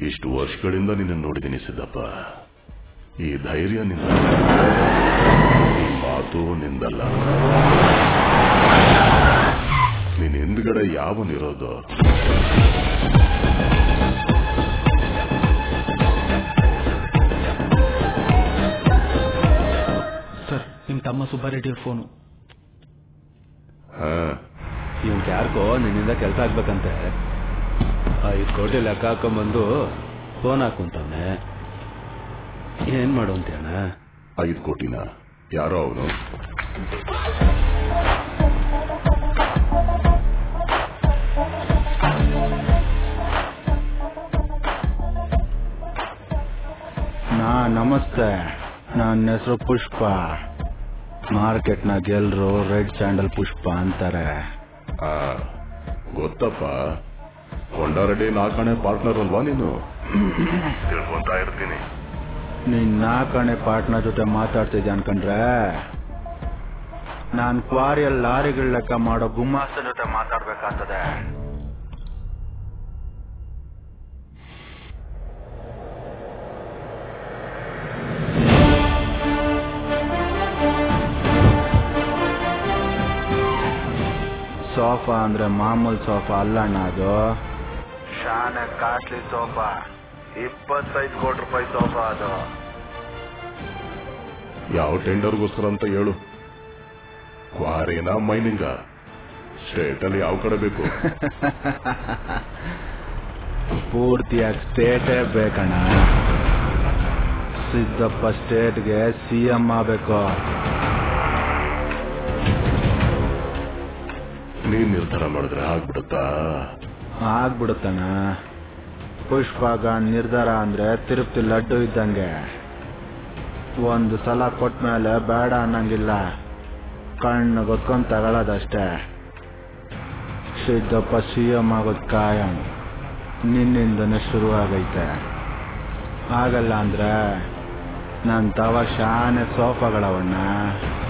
ಇಷ್ಟು ವರ್ಷಗಳಿಂದ ನಿನ್ನ ನೋಡಿದ್ದೀನಿ ಸಿದ್ದಪ್ಪ ಈ ಧೈರ್ಯ ನಿಂದ ಈ ಮಾತು ನಿಂದಲ್ಲ ನಿನ್ನ ಹಿಂದ್ಗಡೆ ಯಾವನಿರೋದು ಸರ್ ನಿಮ್ ತಮ್ಮ ಸುಬ್ಬಾರೆಡ್ಡಿ ಅವ್ರ ಫೋನು ಹಾ ಇವನ್ ಯಾರಿಗೋ ನಿನ್ನಿಂದ ಕೆಲಸ ಆಗ್ಬೇಕಂತೆ ಐದು ಕೋಟಿ ಲೆಕ್ಕ ಹಾಕೊಂಬಂದು ಫೋನ್ ಹಾಕುಂತವ್ನೆ ಏನ್ ಮಾಡು ಅಂತೀಯಣ್ಣ ಐದು ಕೋಟಿನ ಯಾರೋ ಅವನು ನಾ ನಮಸ್ತೆ ನನ್ನ ಹೆಸರು ಪುಷ್ಪ ಮಾರ್ಕೆಟ್ನ ಗೆಲ್ರು ರೆಡ್ ಸ್ಯಾಂಡಲ್ ಪುಷ್ಪ ಅಂತಾರೆ ಆ ಗೊತ್ತಪ್ಪ ಕೊಂಡಾರೆಡ್ಡಿ ನಾಲ್ಕಣೆ ಪಾರ್ಟ್ನರ್ ಅಲ್ವಾ ನೀನು ತಿಳ್ಕೊಂತಾ ಇರ್ತೀನಿ ನೀನ್ ನಾಲ್ಕಣೆ ಪಾರ್ಟ್ನರ್ ಜೊತೆ ಮಾತಾಡ್ತಿದ್ದೆ ಅನ್ಕೊಂಡ್ರೆ ನಾನ್ ಕ್ವಾರಿಯಲ್ಲಿ ಲಾರಿಗಳ ಲೆಕ್ಕ ಮಾಡೋ ಗುಮಾಸ್ತ ಜೊತೆ ಮಾತಾಡ್ಬೇಕಾಗ್ತದೆ ಸೋಫಾ ಅಂದ್ರೆ ಮಾಮೂಲ್ ಸೋಫಾ ಅಲ್ಲಣ್ಣ ಅದು ಶಾನೆ ಕಾಸ್ಟ್ಲಿ ಸೋಫಾ ಇಪ್ಪತ್ತೈದು ಕೋಟಿ ರೂಪಾಯಿ ಸೋಫಾ ಅದು ಯಾವ ಟೆಂಡರ್ಗೋಸ್ಕರ ಅಂತ ಹೇಳು ಕ್ವಾರೇನ ಮೈನಿಂಗ ಸ್ಟೇಟ್ ಅಲ್ಲಿ ಯಾವ ಕಡೆ ಬೇಕು ಪೂರ್ತಿಯಾಗಿ ಸ್ಟೇಟೇ ಬೇಕಣ್ಣ ಸಿದ್ದಪ್ಪ ಸ್ಟೇಟ್ಗೆ ಸಿ ಎಂ ಆಗಬೇಕು ನೀನ್ ನಿರ್ಧಾರ ಮಾಡಿದ್ರೆ ಆಗ್ಬಿಡುತ್ತಾ ಆಗ್ಬಿಡುತ್ತಣ್ಣ ಪುಷ್ಪಾಗ ನಿರ್ಧಾರ ಅಂದ್ರೆ ತಿರುಪ್ತಿ ಲಡ್ಡು ಇದ್ದಂಗೆ ಒಂದು ಸಲ ಕೊಟ್ಮೇಲೆ ಬೇಡ ಅನ್ನಂಗಿಲ್ಲ ಕಣ್ಣು ಗೊತ್ಕೊಂಡ್ ತಗೊಳ್ಳೋದಷ್ಟೇ ಸಿದ್ದಪ್ಪ ಸಿ ಎಂ ಆಗೋದ್ ಕಾಯಂ ನಿನ್ನಿಂದನೇ ಶುರುವಾಗೈತೆ ಆಗಲ್ಲ ಅಂದ್ರೆ ನನ್ನ ತವ ಶಾನೆ ಸೋಫಾಗಳವಣ್ಣ